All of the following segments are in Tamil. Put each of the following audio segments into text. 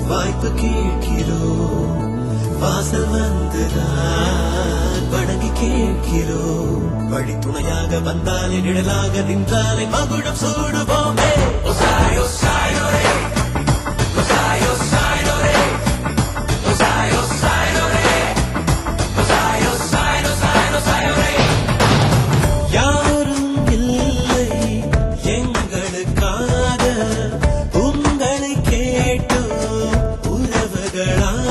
வாய்ப்பு கேட்கிறோம் வாசல் வந்துதான் வணங்கி கேட்கிறோம் வழி துணையாக வந்தாலே நிழலாக நின்றாலே மகுடம் சூடுவோமே ஒசாயோ சாயோரே ஒசாயோ சாயோரே ஒசாயோ சாயோரே ஒசாயோ சாயோ சாயோ சாயோரே யாரும் இல்லை எங்களுக்காக உங்களை கேட்டோம் உறவுகளாக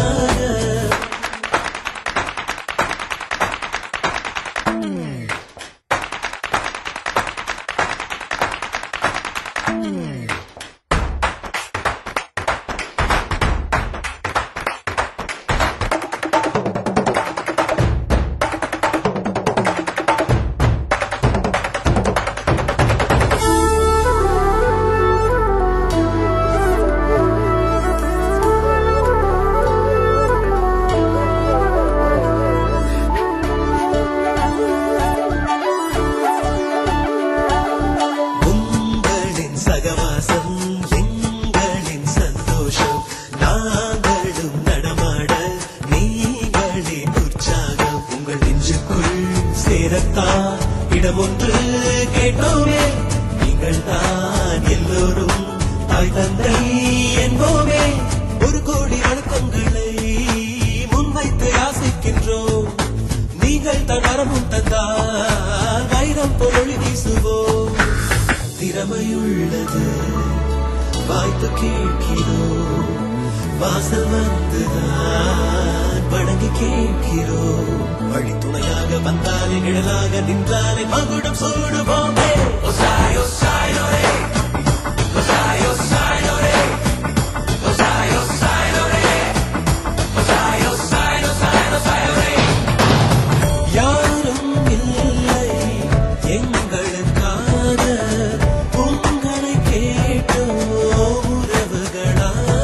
உங்களின் சகவாசம் எங்களின் சந்தோஷம் நாங்களும் நடமாட நீங்களே உற்சாகம் உங்கள் நெஞ்சுக்குள் சேரத்தான் இடம் ஒன்று கேட்டோமே நீங்கள் தான் எல்லோரும் தாய் தந்தை என்போமே ஒரு கோடி வணக்கங்களை முன்வைத்து யாசிக்கின்றோம் நீங்கள் தான் வரமும் தந்தால் வைரம் பொருள் வீசுவோம் திறமையுள்ளது வாய்ப்பு கேட்கிறோம் வாசல் வந்துதான் வணங்கி கேட்கிறோம் வழி துணையாக வந்தாலே நிழலாக நின்றாலே மகுடம் சூடுவோமே ஒசாயோ சாயோரே ஒசாயோ சாயோரே ஒசாயோ சாயோரே ஒசாயோ சாயோ சாயோ சாயோரே யாரும் இல்லை எங்களுக்காக உங்களை கேட்டோ உறவுகளாக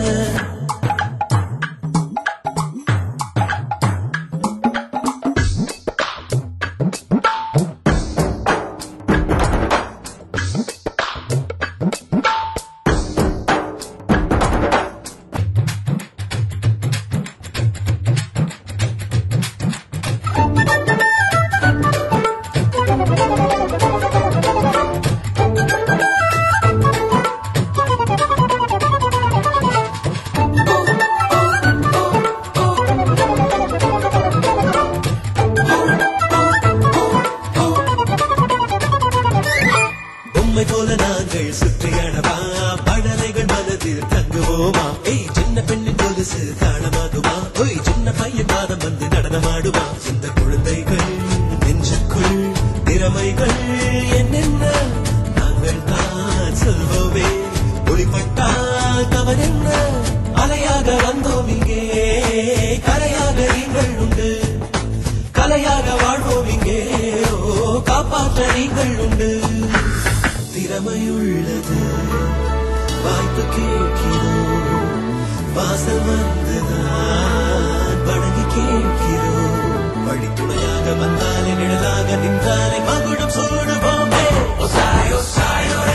உம்மை போல நாங்கள் சுற்றியடவா படலைகள் மனதில் தங்குவோமா ஏய் சின்ன பெண்ணின் கொலுசு தாளமாகுமா ஓய் சின்ன பையன் பாதம் வந்து நடனமாடுமா இந்த குழந்தைகள் நெஞ்சுக்குள் திறமைகள் என்னென்ன நாங்கள் தான் சொல்வோமே ஒளிப்பட்டால் தவறென்ன அலையாக வந்தோம் இங்கே கரையாக நீங்கள் உண்டு கலையாக வாழ்வோம் இங்கே ஓ காப்பாற்ற நீங்கள் உண்டு திறமையுள்ளது வாய்ப்பு கேட்கிறோம் வாசல் வந்துதான் வணங்கி கேட்கிறோம் வழி துணையாக வந்தாலே நிழலாக நின்றாலே மகுடம் சூடுவோமே ஒசாயோ சாயோரே